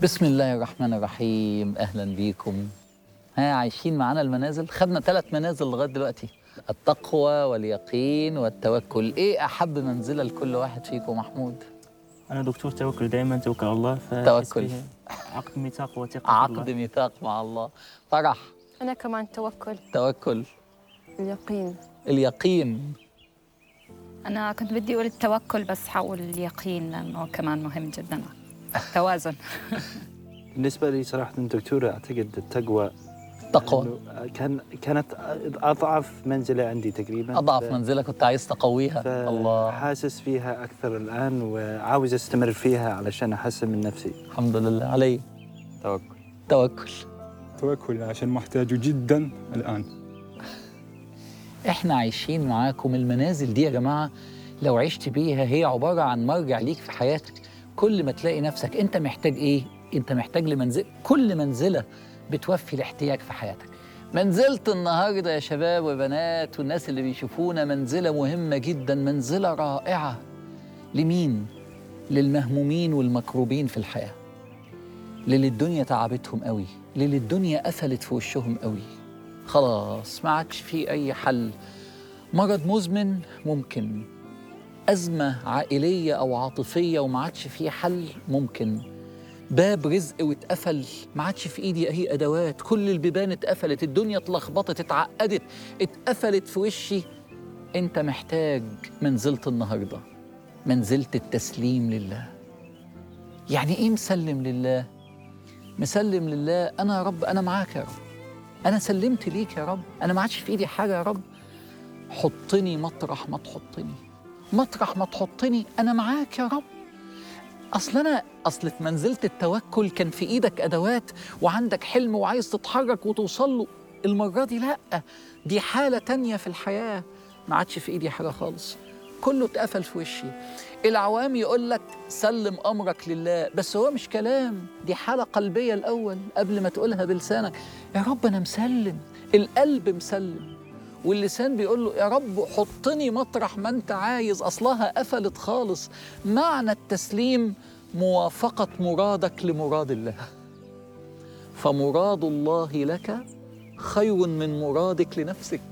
بسم الله الرحمن الرحيم اهلا بيكم ها عايشين معانا المنازل خدنا ثلاث منازل لغايه دلوقتي التقوى واليقين والتوكل ايه احب منزله لكل واحد فيكم محمود أنا دكتور توكل دائما توكل على الله توكل. فاسمه عقد ميثاق وثقة عقد الله. ميثاق مع الله فرح أنا كمان توكل توكل اليقين اليقين أنا كنت بدي أقول التوكل بس حقول اليقين لأنه كمان مهم جدا توازن بالنسبة لي صراحة دكتورة أعتقد التقوى تقوى إنه كان كانت أضعف منزلة عندي تقريبا اضعف ف- منزله كنت عايز تقويها الله فحاسس فيها أكثر الآن وعاوز أستمر فيها علشان أحسن من نفسي الحمد لله علي توكل توكل توكل عشان محتاجه جدا الآن احنا عايشين معاكم المنازل دي يا جماعه لو عشت بيها هي عباره عن مرجع ليك في حياتك كل ما تلاقي نفسك انت محتاج ايه انت محتاج لمنزل كل منزله بتوفي الاحتياج في حياتك منزلة النهاردة يا شباب وبنات والناس اللي بيشوفونا منزلة مهمة جدا منزلة رائعة لمين؟ للمهمومين والمكروبين في الحياة للي الدنيا تعبتهم قوي للي الدنيا قفلت في وشهم قوي خلاص ما عادش في أي حل مرض مزمن ممكن أزمة عائلية أو عاطفية وما عادش في حل ممكن باب رزق واتقفل ما عادش في ايدي اي ادوات كل البيبان اتقفلت الدنيا اتلخبطت اتعقدت اتقفلت في وشي انت محتاج منزلة النهارده منزلة التسليم لله يعني ايه مسلم لله مسلم لله انا يا رب انا معاك يا رب انا سلمت ليك يا رب انا ما عادش في ايدي حاجه يا رب حطني مطرح ما تحطني مطرح ما تحطني انا معاك يا رب اصل انا اصل في منزله التوكل كان في ايدك ادوات وعندك حلم وعايز تتحرك وتوصل له المره دي لا دي حاله تانية في الحياه ما عادش في ايدي حاجه خالص كله اتقفل في وشي العوام يقول لك سلم امرك لله بس هو مش كلام دي حاله قلبيه الاول قبل ما تقولها بلسانك يا رب انا مسلم القلب مسلم واللسان بيقول له يا رب حطني مطرح ما انت عايز اصلها قفلت خالص معنى التسليم موافقه مرادك لمراد الله فمراد الله لك خير من مرادك لنفسك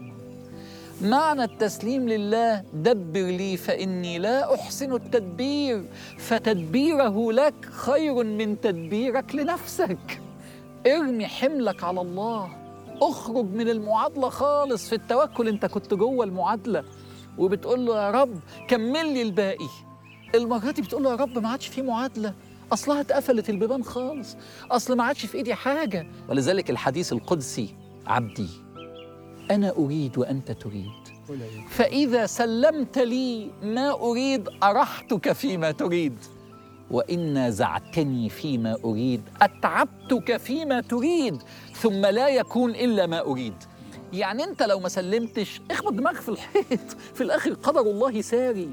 معنى التسليم لله دبر لي فاني لا احسن التدبير فتدبيره لك خير من تدبيرك لنفسك ارمي حملك على الله اخرج من المعادله خالص في التوكل انت كنت جوه المعادله وبتقول له يا رب كمل لي الباقي المره دي بتقول له يا رب ما عادش في معادله اصلها اتقفلت البيبان خالص اصل ما عادش في ايدي حاجه ولذلك الحديث القدسي عبدي انا اريد وانت تريد فاذا سلمت لي ما اريد ارحتك فيما تريد وإن نازعتني فيما أريد أتعبتك فيما تريد ثم لا يكون إلا ما أريد يعني أنت لو ما سلمتش اخبط دماغك في الحيط في الآخر قدر الله ساري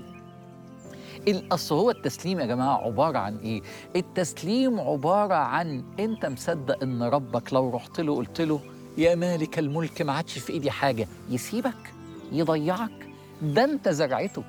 الأصل هو التسليم يا جماعة عبارة عن إيه؟ التسليم عبارة عن أنت مصدق إن ربك لو رحت له قلت له يا مالك الملك ما عادش في إيدي حاجة يسيبك يضيعك ده أنت زرعته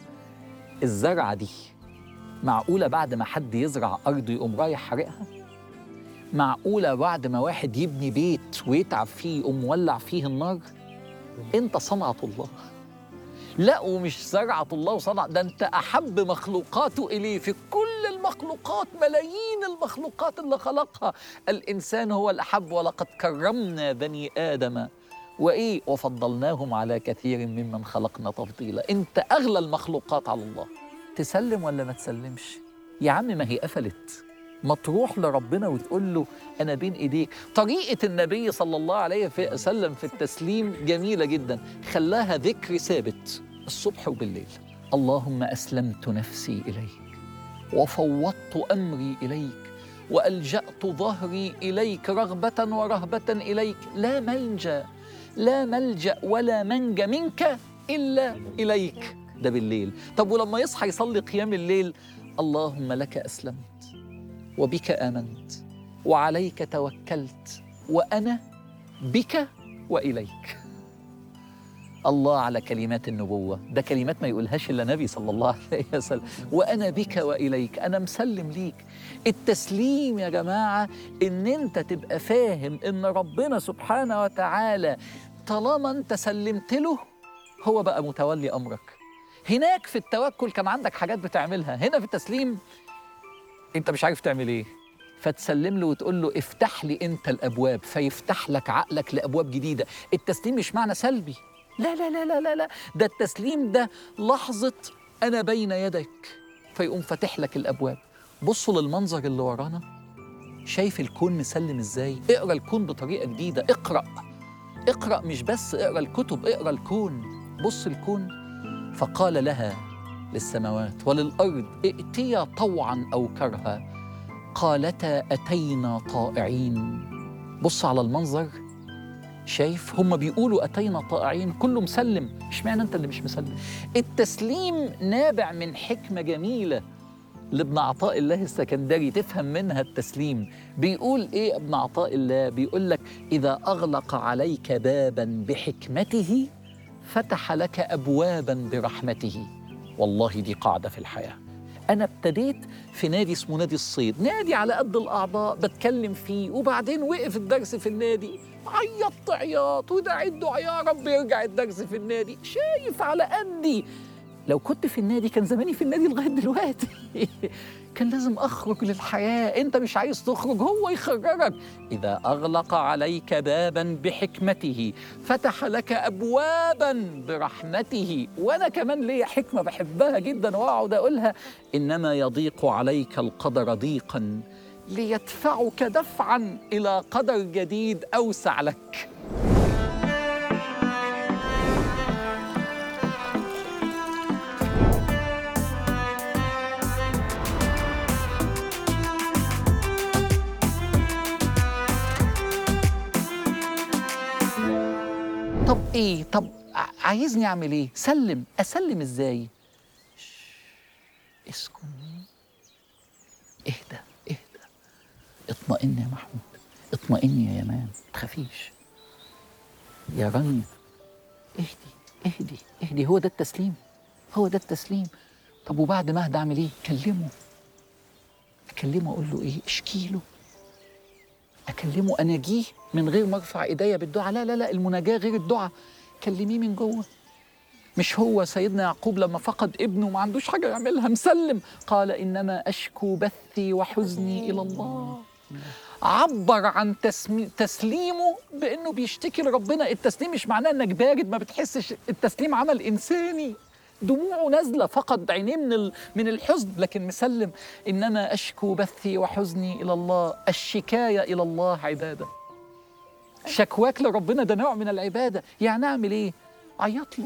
الزرعة دي معقولة بعد ما حد يزرع أرض يقوم رايح حرقها؟ معقولة بعد ما واحد يبني بيت ويتعب فيه يقوم مولع فيه النار؟ أنت صنعة الله لا ومش زرعة الله وصنع ده أنت أحب مخلوقاته إليه في كل المخلوقات ملايين المخلوقات اللي خلقها الإنسان هو الأحب ولقد كرمنا بني آدم وإيه وفضلناهم على كثير ممن خلقنا تفضيلا أنت أغلى المخلوقات على الله تسلم ولا ما تسلمش يا عم ما هي قفلت ما تروح لربنا وتقول له انا بين ايديك طريقه النبي صلى الله عليه وسلم في التسليم جميله جدا خلاها ذكر ثابت الصبح وبالليل اللهم اسلمت نفسي اليك وفوضت امري اليك والجات ظهري اليك رغبه ورهبه اليك لا ملجا لا ملجا ولا منجا منك الا اليك ده بالليل طب ولما يصحى يصلي قيام الليل اللهم لك اسلمت وبك امنت وعليك توكلت وانا بك واليك الله على كلمات النبوة ده كلمات ما يقولهاش إلا نبي صلى الله عليه وسلم وأنا بك وإليك أنا مسلم ليك التسليم يا جماعة إن أنت تبقى فاهم إن ربنا سبحانه وتعالى طالما أنت سلمت له هو بقى متولي أمرك هناك في التوكل كان عندك حاجات بتعملها هنا في التسليم أنت مش عارف تعمل إيه فتسلم له وتقول له افتح لي انت الابواب فيفتح لك عقلك لابواب جديده التسليم مش معنى سلبي لا لا لا لا لا لا ده التسليم ده لحظه انا بين يديك فيقوم فاتح لك الابواب بصوا للمنظر اللي ورانا شايف الكون مسلم ازاي اقرا الكون بطريقه جديده اقرا اقرا مش بس اقرا الكتب اقرا الكون بص الكون فقال لها للسماوات وللارض ائتيا طوعا او كرها قالتا اتينا طائعين بص على المنظر شايف هم بيقولوا اتينا طائعين كله مسلم اشمعنى انت اللي مش مسلم التسليم نابع من حكمه جميله لابن عطاء الله السكندري تفهم منها التسليم بيقول ايه ابن عطاء الله بيقول لك اذا اغلق عليك بابا بحكمته فتح لك ابوابا برحمته والله دي قاعده في الحياه انا ابتديت في نادي اسمه نادي الصيد نادي على قد الاعضاء بتكلم فيه وبعدين وقف الدرس في النادي عيطت عياط ودعيت دعاء يا رب يرجع الدرس في النادي شايف على قدي لو كنت في النادي كان زماني في النادي لغايه دلوقتي كان لازم اخرج للحياه انت مش عايز تخرج هو يخرجك اذا اغلق عليك بابا بحكمته فتح لك ابوابا برحمته وانا كمان ليا حكمه بحبها جدا واقعد اقولها انما يضيق عليك القدر ضيقا ليدفعك دفعا الى قدر جديد اوسع لك طب ايه طب ع- عايزني اعمل ايه سلم اسلم ازاي شش، اسكن اهدى اهدى اطمئن يا محمود اطمئن يا يمان ما تخافيش يا رانيا اهدي اهدي اهدي هو ده التسليم هو ده التسليم طب وبعد ما اهدى اعمل ايه كلمه اكلمه اقول له ايه اشكي له اكلمه اناجيه من غير ما ارفع ايديا بالدعاء لا لا لا المناجاه غير الدعاء كلميه من جوه مش هو سيدنا يعقوب لما فقد ابنه وما عندوش حاجه يعملها مسلم قال انما اشكو بثي وحزني الى الله عبر عن تسمي تسليمه بانه بيشتكي لربنا التسليم مش معناه انك بارد ما بتحسش التسليم عمل انساني دموعه نازله فقد عينيه من ال- من الحزن لكن مسلم انما اشكو بثي وحزني الى الله الشكايه الى الله عباده شكواك لربنا ده نوع من العباده يعني اعمل ايه عيط له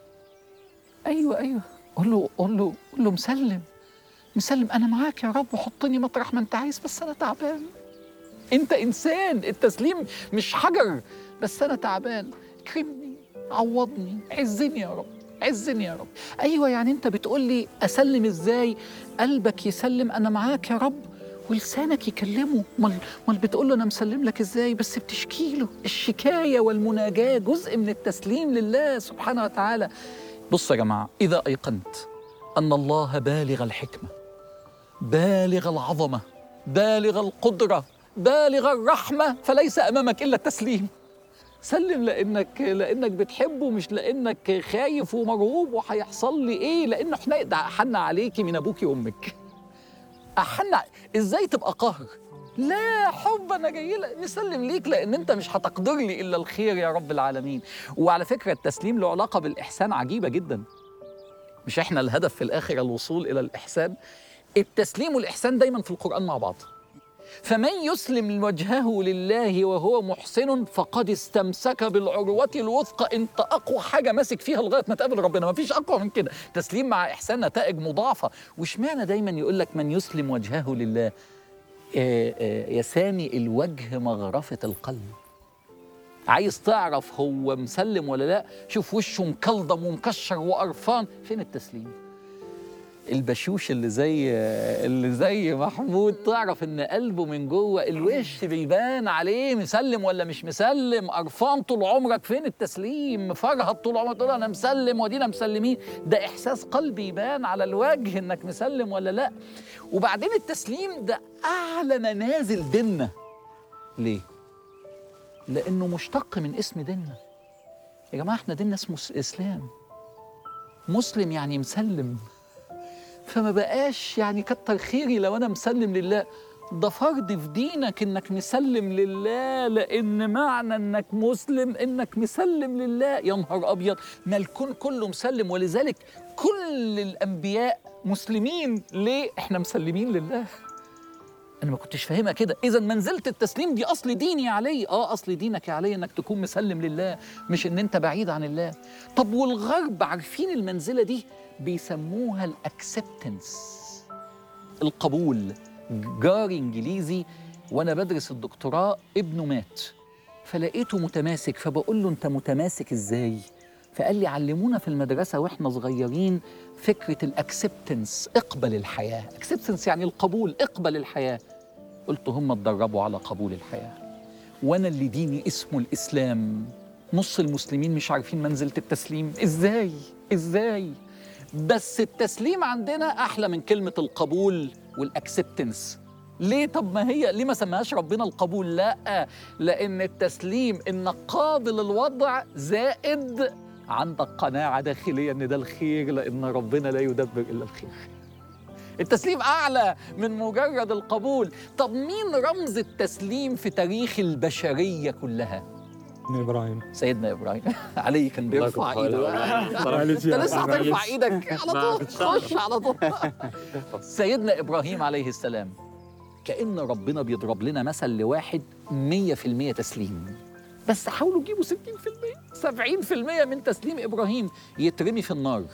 ايوه ايوه قول له قول له قول له مسلم مسلم انا معاك يا رب وحطني مطرح ما انت عايز بس انا تعبان انت انسان التسليم مش حجر بس انا تعبان كرمني عوضني عزني يا رب عزني يا رب ايوه يعني انت بتقول لي اسلم ازاي قلبك يسلم انا معاك يا رب ولسانك يكلمه امال امال بتقول له انا مسلم لك ازاي بس بتشكي له الشكايه والمناجاه جزء من التسليم لله سبحانه وتعالى بص يا جماعه اذا ايقنت ان الله بالغ الحكمه بالغ العظمه بالغ القدره بالغ الرحمه فليس امامك الا التسليم سلم لانك لانك بتحبه مش لانك خايف ومرعوب وهيحصل لي ايه لانه احنا ده احن عليكي من ابوكي وامك احن ازاي تبقى قهر لا حب انا جاي لك مسلم ليك لان انت مش هتقدر لي الا الخير يا رب العالمين وعلى فكره التسليم له علاقه بالاحسان عجيبه جدا مش احنا الهدف في الاخر الوصول الى الاحسان التسليم والاحسان دايما في القران مع بعض فمن يسلم وجهه لله وهو محسن فقد استمسك بالعروة الوثقى انت اقوى حاجة ماسك فيها لغاية ما تقابل ربنا ما فيش اقوى من كده تسليم مع احسان نتائج مضاعفة واشمعنى دايما يقول لك من يسلم وجهه لله آه، آه، يا سامي الوجه مغرفة القلب عايز تعرف هو مسلم ولا لا شوف وشه مكلضم ومكشر وقرفان فين التسليم البشوش اللي زي اللي زي محمود تعرف ان قلبه من جوه الوش بيبان عليه مسلم ولا مش مسلم قرفان طول عمرك فين التسليم مفرهد طول عمرك تقول انا مسلم ودينا مسلمين ده احساس قلبي يبان على الوجه انك مسلم ولا لا وبعدين التسليم ده اعلى منازل ديننا ليه لانه مشتق من اسم ديننا يا جماعه احنا ديننا اسمه س- اسلام مسلم يعني مسلم فما بقاش يعني كتر خيري لو انا مسلم لله ده فرض في دينك انك مسلم لله لان معنى انك مسلم انك مسلم لله يا نهار ابيض ما الكون كله مسلم ولذلك كل الانبياء مسلمين ليه احنا مسلمين لله انا ما كنتش فاهمها كده اذا منزله التسليم دي اصل ديني يا علي اه اصل دينك يا علي انك تكون مسلم لله مش ان انت بعيد عن الله طب والغرب عارفين المنزله دي بيسموها الاكسبتنس القبول جاري انجليزي وانا بدرس الدكتوراه ابنه مات فلقيته متماسك فبقول له انت متماسك ازاي فقال لي علمونا في المدرسه واحنا صغيرين فكره الاكسبتنس اقبل الحياه اكسبتنس يعني القبول اقبل الحياه قلت هم اتدربوا على قبول الحياه وانا اللي ديني اسمه الاسلام نص المسلمين مش عارفين منزله التسليم ازاي ازاي بس التسليم عندنا احلى من كلمه القبول والاكسبتنس ليه طب ما هي ليه ما سماهاش ربنا القبول لا لان التسليم انك قابل الوضع زائد عندك قناعه داخليه ان ده الخير لان ربنا لا يدبر الا الخير التسليم اعلى من مجرد القبول طب مين رمز التسليم في تاريخ البشريه كلها ابن ابراهيم سيدنا ابراهيم علي كان بيرفع يكون ايده معلش انت يا لسه معلش. هترفع ايدك على طول خش على طول سيدنا ابراهيم عليه السلام كأن ربنا بيضرب لنا مثل لواحد 100% تسليم بس حاولوا تجيبوا 60% 70% من تسليم ابراهيم يترمي في النار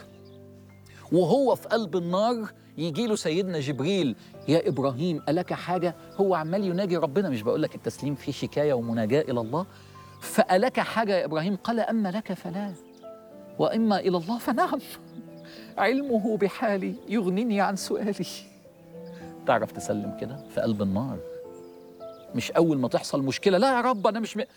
وهو في قلب النار يجي له سيدنا جبريل يا ابراهيم الك حاجه هو عمال يناجي ربنا مش بقول لك التسليم فيه شكايه ومناجاه الى الله فالك حاجه يا ابراهيم قال اما لك فلا واما الى الله فنعم علمه بحالي يغنيني عن سؤالي تعرف تسلم كده في قلب النار مش اول ما تحصل مشكله لا يا رب انا مش م...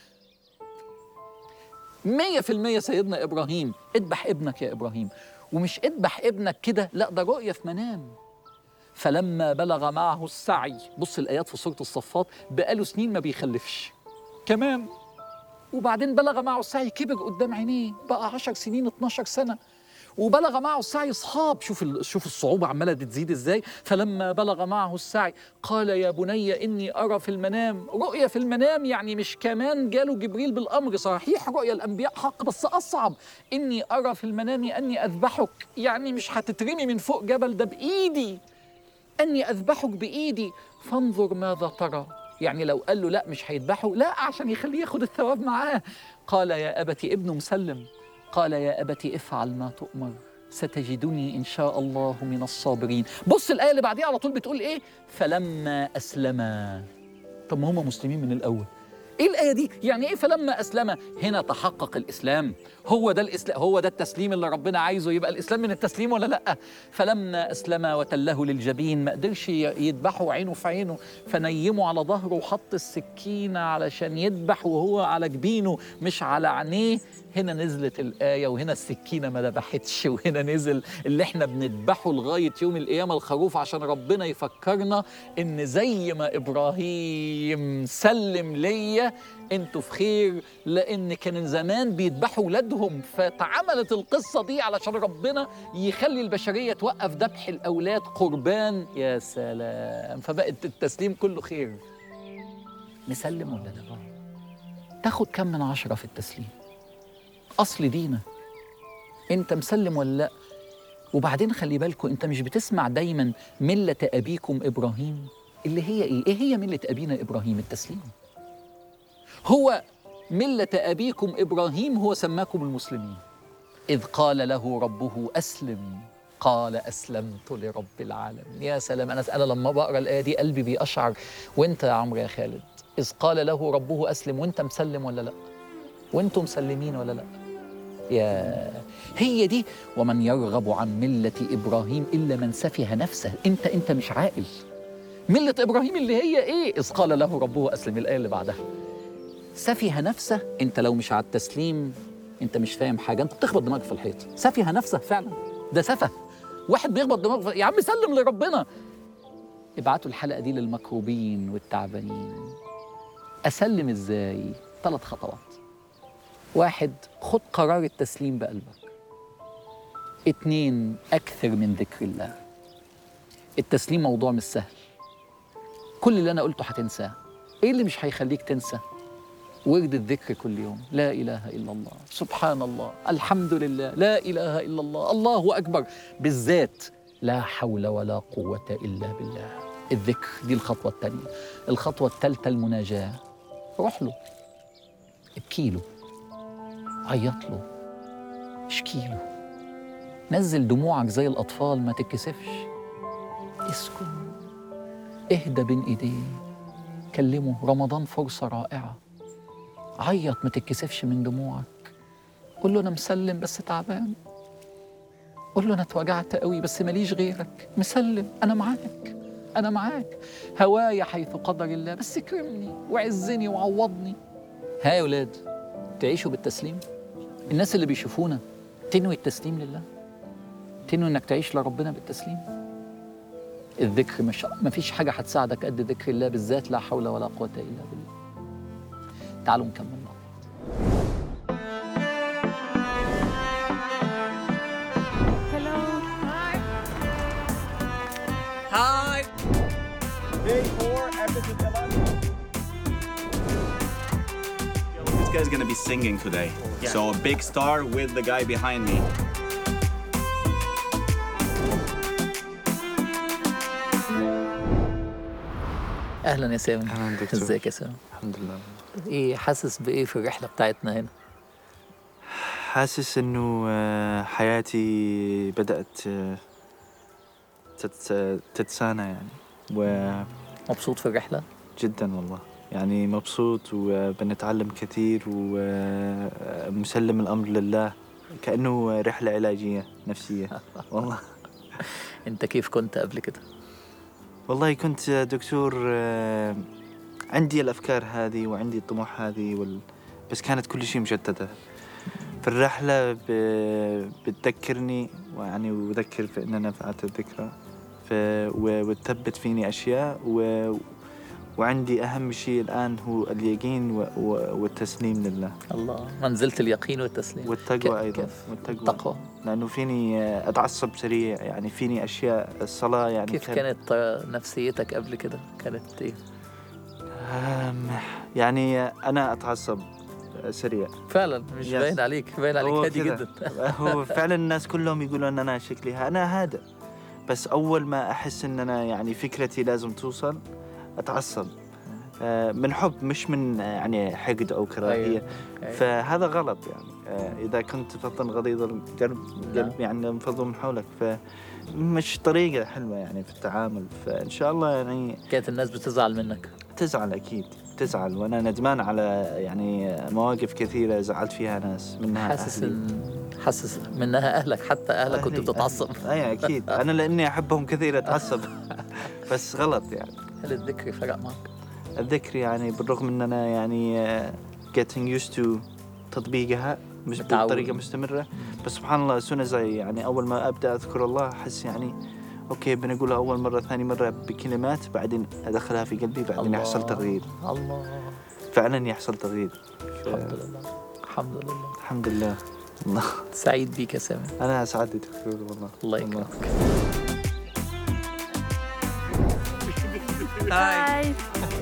مية في المية سيدنا إبراهيم اذبح ابنك يا إبراهيم ومش اذبح ابنك كده لا ده رؤية في منام فلما بلغ معه السعي بص الآيات في سورة الصفات بقاله سنين ما بيخلفش كمان وبعدين بلغ معه السعي كبر قدام عينيه بقى 10 سنين 12 سنة وبلغ معه السعي اصحاب شوف ال- شوف الصعوبه عماله تزيد ازاي فلما بلغ معه السعي قال يا بني اني ارى في المنام رؤيا في المنام يعني مش كمان جاله جبريل بالامر صحيح رؤيا الانبياء حق بس اصعب اني ارى في المنام اني اذبحك يعني مش هتترمي من فوق جبل ده بايدي اني اذبحك بايدي فانظر ماذا ترى يعني لو قال له لا مش هيذبحه لا عشان يخليه ياخد الثواب معاه قال يا ابت ابنه مسلم قال يا ابت افعل ما تؤمر ستجدني ان شاء الله من الصابرين بص الايه اللي بعديها على طول بتقول ايه فلما اسلما طب ما هم مسلمين من الاول ايه الايه دي يعني ايه فلما اسلم هنا تحقق الاسلام هو ده الاسلام هو ده التسليم اللي ربنا عايزه يبقى الاسلام من التسليم ولا لا فلما اسلم وتله للجبين ما قدرش ي- يذبحه عينه في عينه فنيمه على ظهره وحط السكينه علشان يذبح وهو على جبينه مش على عينيه هنا نزلت الآية وهنا السكينة ما ذبحتش وهنا نزل اللي احنا بنذبحه لغاية يوم القيامة الخروف عشان ربنا يفكرنا إن زي ما إبراهيم سلم ليا انتوا في خير لأن كان زمان بيذبحوا ولادهم فاتعملت القصة دي علشان ربنا يخلي البشرية توقف ذبح الأولاد قربان يا سلام فبقت التسليم كله خير نسلم ولا لا؟ تاخد كم من عشرة في التسليم؟ اصل دينك انت مسلم ولا لا وبعدين خلي بالكم انت مش بتسمع دايما مله ابيكم ابراهيم اللي هي ايه ايه هي مله ابينا ابراهيم التسليم هو مله ابيكم ابراهيم هو سماكم المسلمين اذ قال له ربه اسلم قال اسلمت لرب العالمين يا سلام انا انا لما بقرا الايه دي قلبي بيقشعر وانت يا عمرو يا خالد اذ قال له ربه اسلم وانت مسلم ولا لا وانتم مسلمين ولا لا يا هي دي ومن يرغب عن ملة إبراهيم إلا من سفه نفسه أنت أنت مش عاقل ملة إبراهيم اللي هي إيه إذ قال له ربه أسلم الآية اللي بعدها سفه نفسه أنت لو مش على التسليم أنت مش فاهم حاجة أنت بتخبط دماغك في الحيط سفه نفسه فعلا ده سفه واحد بيخبط دماغه في... يا عم سلم لربنا ابعتوا الحلقة دي للمكروبين والتعبانين أسلم إزاي ثلاث خطوات واحد خد قرار التسليم بقلبك اتنين أكثر من ذكر الله التسليم موضوع مش سهل كل اللي أنا قلته هتنساه إيه اللي مش هيخليك تنسى ورد الذكر كل يوم لا إله إلا الله سبحان الله الحمد لله لا إله إلا الله الله أكبر بالذات لا حول ولا قوة إلا بالله الذكر دي الخطوة الثانية الخطوة الثالثة المناجاة روح له ابكي له عيط له اشكي له نزل دموعك زي الأطفال ما تتكسفش اسكن اهدى بين ايديه كلمه رمضان فرصة رائعة عيط ما تتكسفش من دموعك قول له أنا مسلم بس تعبان قول له أنا اتوجعت قوي بس ماليش غيرك مسلم أنا معاك أنا معاك هوايا حيث قدر الله بس اكرمني وعزني وعوضني ها يا ولاد تعيشوا بالتسليم الناس اللي بيشوفونا تنوي التسليم لله تنوي انك تعيش لربنا بالتسليم الذكر مش ما فيش حاجه هتساعدك قد ذكر الله بالذات لا حول ولا قوه الا بالله تعالوا نكمل مع بعض. This guy's gonna be singing today. So a big star with the guy behind me. اهلا يا سامي أهلاً دكتور. ازيك يا سامي الحمد لله ايه حاسس بايه في الرحله بتاعتنا هنا حاسس انه آه، حياتي بدأت آه، تت- تتسانى يعني وجدا مبسوط في الرحله والله يعني مبسوط وبنتعلم كثير ومسلم الأمر لله كأنه رحلة علاجية نفسية والله انت كيف كنت قبل كده والله كنت دكتور آه، عندي الافكار هذه وعندي الطموح هذه وال... بس كانت كل شيء مشتته في الرحله ب... بتذكرني ويعني وذكر في ان انا فعلت الذكرى ف... و... وتثبت فيني اشياء و... وعندي اهم شيء الان هو اليقين و... و... والتسليم لله الله منزله اليقين والتسليم والتقوى كيف- ايضا كيف؟ والتقوى التقوى لانه فيني آه، اتعصب سريع يعني فيني اشياء الصلاه يعني كيف كان- كانت آه، نفسيتك قبل كده كانت ايه أم، يعني أنا أتعصب سريع فعلا مش Yes. باين عليك باين عليك هو هادي كذا. جدا هو فعلا الناس كلهم يقولون أن أنا شكلي ها- أنا هذا بس أول ما أحس أن أنا يعني فكرتي لازم توصل أتعصب آه، من حب مش من آه، يعني حقد أو كراهية أيوة. أيوة. فهذا غلط يعني آه، إذا كنت فطن غليظ القلب نعم. قلب يعني انفضوا من حولك فمش طريقة حلوة يعني في التعامل فإن شاء الله يعني كانت الناس بتزعل منك تزعل اكيد تزعل وانا ندمان على يعني مواقف كثيره زعلت فيها ناس منها حاسس أهلي. ان حاسس منها اهلك حتى اهلك كنت أهلي- بتتعصب أهلي. اي اكيد انا لاني احبهم كثير اتعصب بس غلط يعني هل الذكر فرق معك؟ الذكر يعني بالرغم ان انا يعني آه، getting used to تطبيقها مش متعود. بطريقه مستمره بس سبحان الله سنة زي يعني اول ما ابدا اذكر الله احس يعني اوكي بنقولها اول مره ثاني مره بكلمات بعدين ادخلها في قلبي بعدين الله. يحصل تغيير الله فعلا يحصل تغيير ف- الحمد لله الحمد لله الحمد لله الله سعيد بيك يا سامي انا اسعد دكتور والله الله يكرمك هاي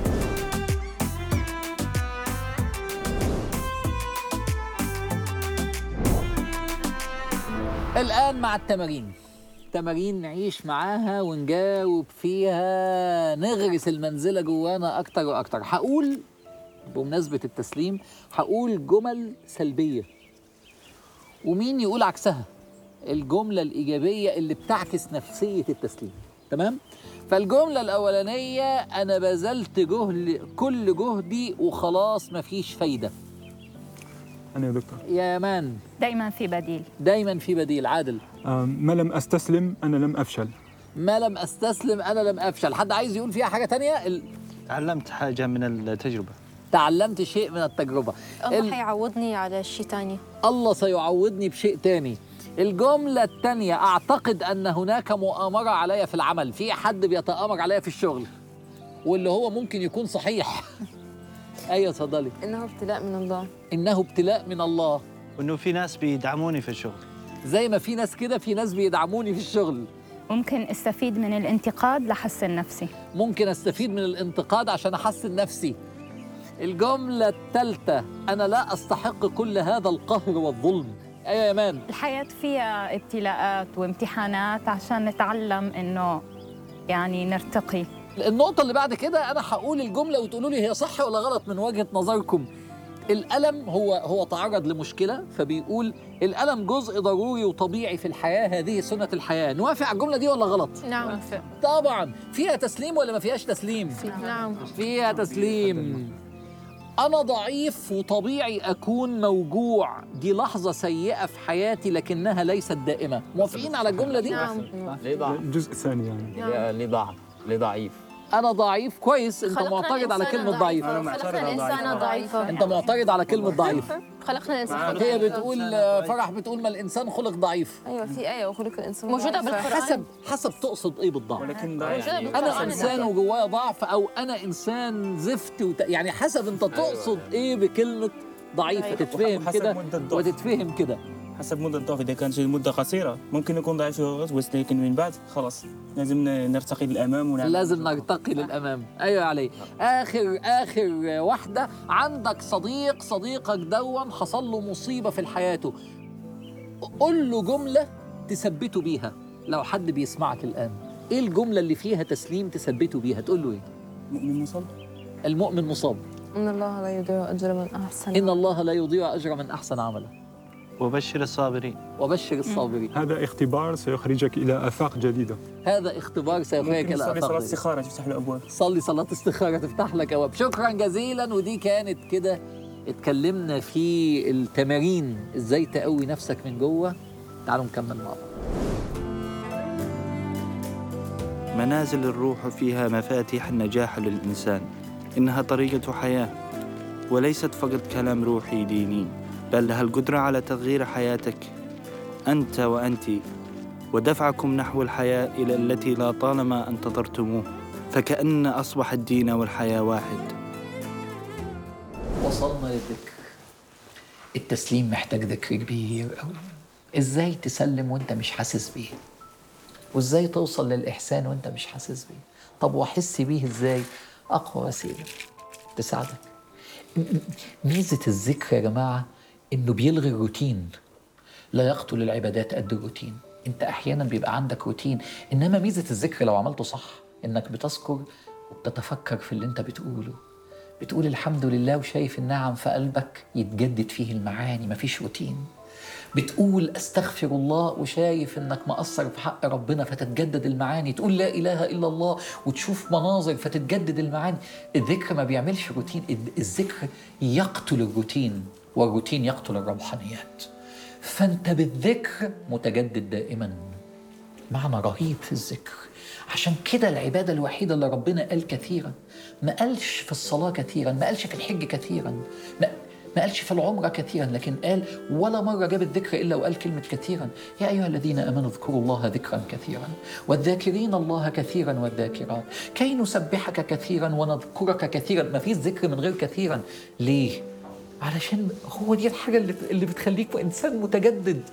الآن مع التمارين تمارين نعيش معاها ونجاوب فيها نغرس المنزلة جوانا أكتر وأكتر هقول بمناسبة التسليم هقول جمل سلبية ومين يقول عكسها الجملة الإيجابية اللي بتعكس نفسية التسليم تمام؟ فالجملة الأولانية أنا بذلت جهد كل جهدي وخلاص مفيش فايدة أنا يا دكتور يا مان دائما في بديل دايما في بديل عادل آه، ما لم أستسلم أنا لم أفشل ما لم استسلم انا لم افشل حد عايز يقول فيها حاجه تانية ال... تعلمت حاجة من التجربة تعلمت شيء من التجربه ال... الله حيعوضني على شيء تاني الله سيعوضني بشيء تاني الجملة التانية أعتقد أن هناك مؤامرة عليا في العمل في حد بيتآمر عليا في الشغل واللي هو ممكن يكون صحيح أيوة صدلي إنه ابتلاء من الله إنه ابتلاء من الله وإنه في ناس بيدعموني في الشغل زي ما في ناس كده في ناس بيدعموني في الشغل ممكن استفيد من الانتقاد لحسن نفسي ممكن استفيد من الانتقاد عشان احسن نفسي الجملة الثالثة أنا لا أستحق كل هذا القهر والظلم أيوة يا مان الحياة فيها ابتلاءات وامتحانات عشان نتعلم إنه يعني نرتقي النقطة اللي بعد كده أنا هقول الجملة وتقولوا لي هي صح ولا غلط من وجهة نظركم الألم هو هو تعرض لمشكلة فبيقول الألم جزء ضروري وطبيعي في الحياة هذه سنة الحياة نوافق على الجملة دي ولا غلط؟ نعم طبعا فيها تسليم ولا ما فيهاش تسليم؟ نعم فيها تسليم أنا ضعيف وطبيعي أكون موجوع دي لحظة سيئة في حياتي لكنها ليست دائمة موافقين على الجملة دي؟ نعم ليه ضعف؟ الجزء الثاني يعني ليه ليه ضعف؟ ليه ضعيف؟ أنا ضعيف كويس أنت خلقنا معترض على الإنسان كلمة ضعيف خلقنا الإنسان ضعيفا أنت معترض على كلمة ضعيف خلقنا الإنسان هي بتقول فرح بتقول ما الإنسان خلق ضعيف أيوة في آية وخلق الإنسان موجودة بالقرآن حسب حسب تقصد إيه بالضعف ولكن موجودة انا بالقرآن انسان وجوايا ضعف او انا انسان زفت وت... يعني حسب انت تقصد ايه بكلمه ضعيف تتفهم وحسب كده مدة ضعف. وتتفهم كده حسب مدة الضعف إذا كانت مدة قصيرة ممكن يكون ضعيف في الوقت بس لكن من بعد خلاص لازم ن- نرتقي للأمام ونعمل لازم نرتقي للامام ايوه علي اخر اخر واحده عندك صديق صديقك دون حصل له مصيبه في حياته قول له جمله تثبته بيها لو حد بيسمعك الان ايه الجمله اللي فيها تسليم تثبته بيها تقول له ايه مؤمن مصاب المؤمن مصاب إن الله لا يضيع أجر من أحسن ان الله لا يضيع اجر من احسن عملا وبشر الصابرين وبشر الصابرين هذا اختبار سيخرجك إلى آفاق جديدة هذا اختبار سيخرجك ممكن الى نصلي صلاة آفاق استخارة تفتح له أبواب صلي صلاة استخارة تفتح لك أبواب شكرا جزيلا ودي كانت كده اتكلمنا في التمارين ازاي تقوي نفسك من جوه تعالوا نكمل مع بعض منازل الروح فيها مفاتيح النجاح للإنسان إنها طريقة حياة وليست فقط كلام روحي ديني بل لها القدرة على تغيير حياتك أنت وأنت ودفعكم نحو الحياة إلى التي لا طالما انتظرتموه فكأن أصبح الدين والحياة واحد وصلنا للذكر التسليم محتاج ذكر كبير قوي ازاي تسلم وانت مش حاسس بيه وازاي توصل للاحسان وانت مش حاسس بيه طب واحس بيه ازاي اقوى وسيله تساعدك م- م- ميزه الذكر يا جماعه انه بيلغي الروتين لا يقتل العبادات قد الروتين انت احيانا بيبقى عندك روتين انما ميزه الذكر لو عملته صح انك بتذكر وبتتفكر في اللي انت بتقوله بتقول الحمد لله وشايف النعم في قلبك يتجدد فيه المعاني مفيش روتين بتقول استغفر الله وشايف انك مقصر في حق ربنا فتتجدد المعاني تقول لا اله الا الله وتشوف مناظر فتتجدد المعاني الذكر ما بيعملش روتين الذ- الذكر يقتل الروتين والروتين يقتل الروحانيات فانت بالذكر متجدد دائما معنى رهيب في الذكر عشان كده العبادة الوحيدة اللي ربنا قال كثيرا ما قالش في الصلاة كثيرا ما قالش في الحج كثيرا ما, ما قالش في العمرة كثيرا لكن قال ولا مرة جاب الذكر إلا وقال كلمة كثيرا يا أيها الذين آمنوا اذكروا الله ذكرا كثيرا والذاكرين الله كثيرا والذاكرات كي نسبحك كثيرا ونذكرك كثيرا ما فيش ذكر من غير كثيرا ليه؟ علشان هو دي الحاجة اللي, اللي بتخليك إنسان متجدد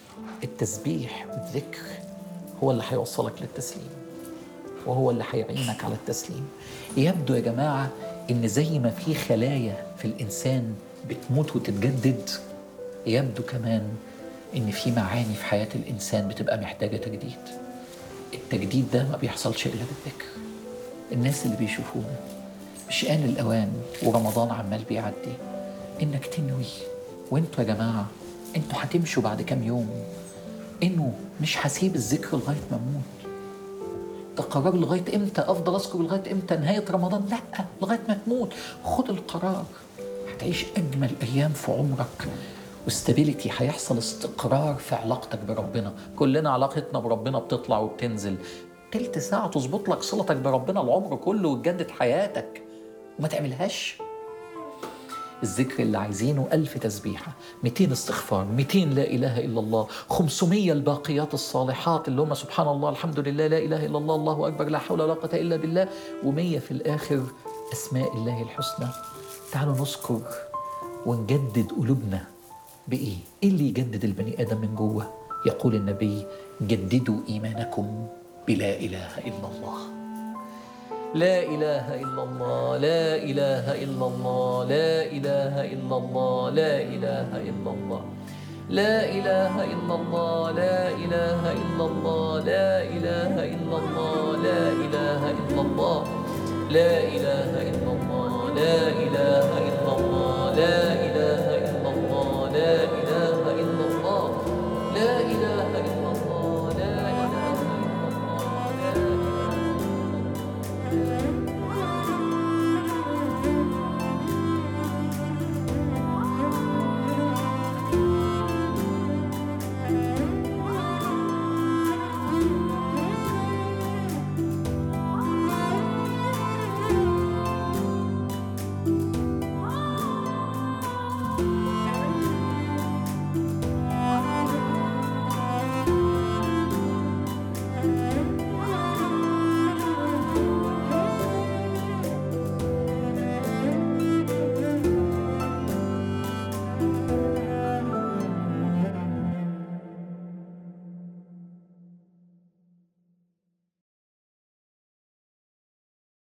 التسبيح والذكر هو اللي هيوصلك للتسليم وهو اللي هيعينك على التسليم يبدو يا جماعة إن زي ما في خلايا في الإنسان بتموت وتتجدد يبدو كمان إن في معاني في حياة الإنسان بتبقى محتاجة تجديد التجديد ده ما بيحصلش إلا بالذكر الناس اللي بيشوفونا مش آن الأوان ورمضان عمال بيعدي إنك تنوي وانتوا يا جماعة انتوا هتمشوا بعد كام يوم انه مش هسيب الذكر لغاية ما اموت ده قرار لغايه امتى افضل اذكر لغايه امتى نهايه رمضان لا لغايه ما تموت خد القرار هتعيش أجمل أيام في عمرك واستابيليتي هيحصل استقرار في علاقتك بربنا كلنا علاقتنا بربنا بتطلع وبتنزل تلت ساعة تظبط لك صلتك بربنا العمر كله وتجدد حياتك وما تعملهاش الذكر اللي عايزينه ألف تسبيحة 200 استغفار 200 لا إله إلا الله 500 الباقيات الصالحات اللي هم سبحان الله الحمد لله لا إله إلا الله الله أكبر لا حول ولا قوة إلا بالله و100 في الآخر أسماء الله الحسنى تعالوا نذكر ونجدد قلوبنا بإيه؟ إيه اللي يجدد البني آدم من جوه؟ يقول النبي جددوا إيمانكم بلا إله إلا الله لا إله إلا الله لا إله إلا الله لا إله إلا الله لا إله إلا الله لا إله إلا الله لا إله إلا الله لا إله إلا الله لا إله إلا الله لا إله إلا الله لا إله إلا الله لا